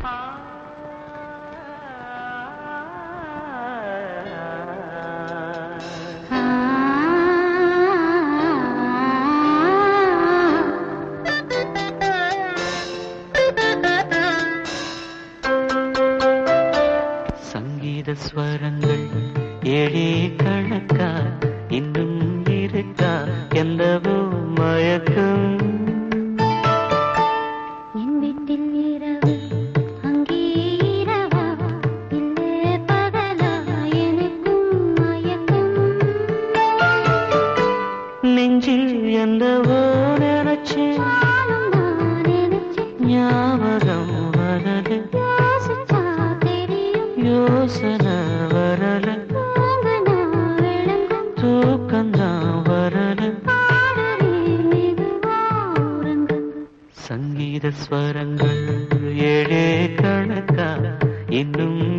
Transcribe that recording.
சங்கீத ஸ்வரங்கள் ஏழே கணக்கா இன்னும் இருக்கா எந்தவோ மயக்கம் என் வீட்டில் இரவு அங்கே இரவா இல்லே பகலா எனக்கும் மயக்கம் நெஞ்சில் எந்தவோ நினைச்சேன் நானும் நான் நினைச்சேன் ஞாபகம் வரல யோசிச்சா தெரியும் யோசனை வரல தூங்குனா விளங்கும் தூக்கம்தான் வரல பாடலே மெதுவா உறங்கும் சங்கீத ஸ்வரங்கள் ஏழே கணக்கா இன்னும்